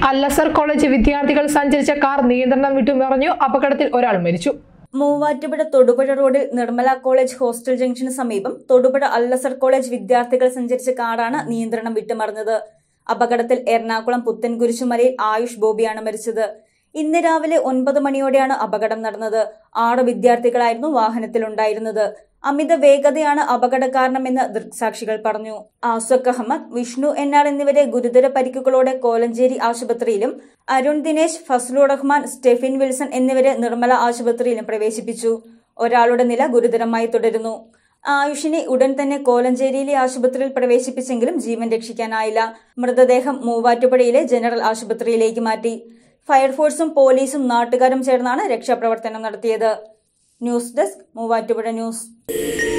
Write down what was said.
അല്ലസർ college വിദ്യാർത്ഥികൾ സഞ്ചരിച്ച car നിയന്ത്രണം വിട്ടുമറിഞ്ഞു അപകടത്തിൽ ഒരാൾ മരിച്ചു മൂവാറ്റുപുഴ തൊടുപുഴ റോഡിൽ നിർമ്മല കോളേജ് ഹോസ്റ്റൽ ജംഗ്ഷന് സമീപം തൊടുപുഴ അല്ലസർ കോളേജ് വിദ്യാർത്ഥികൾ സഞ്ചരിച്ച കാറാണ് നിയന്ത്രണം വിട്ടുമറിഞ്ഞത് അപകടത്തിൽ എറണാകുളം പുത്തൻകുരിശുമലയിൽ ആയുഷ് ബോബിയാണ് മരിച്ചത് ഇന്ന് രാവിലെ ഒൻപത് മണിയോടെയാണ് അപകടം നടന്നത് ആറ് വിദ്യാർത്ഥികളായിരുന്നു വാഹനത്തിലുണ്ടായിരുന്നത് അമിത വേഗതയാണ് അപകട കാരണമെന്ന് ദൃക്സാക്ഷികൾ പറഞ്ഞു ആസ്വക് അഹമ്മദ് വിഷ്ണു എന്നാർ എന്നിവരെ ഗുരുതര പരിക്കുകളോടെ കോലഞ്ചേരി ആശുപത്രിയിലും അരുൺ ദിനേശ് ഫസ്ലു റഹ്മാൻ സ്റ്റെഫിൻ വിൽസൺ എന്നിവരെ നിർമ്മല ആശുപത്രിയിലും പ്രവേശിപ്പിച്ചു ഒരാളുടെ നില ഗുരുതരമായി തുടരുന്നു ആയുഷിനെ ഉടൻ തന്നെ കോലഞ്ചേരിയിലെ ആശുപത്രിയിൽ പ്രവേശിപ്പിച്ചെങ്കിലും ജീവൻ രക്ഷിക്കാനായില്ല മൃതദേഹം മൂവാറ്റുപുഴയിലെ ജനറൽ ആശുപത്രിയിലേക്ക് മാറ്റി ഫയർഫോഴ്സും പോലീസും നാട്ടുകാരും ചേർന്നാണ് രക്ഷാപ്രവർത്തനം നടത്തിയത് ന്യൂസ് ഡെസ്ക് മൂവാറ്റുപുഴ ന്യൂസ്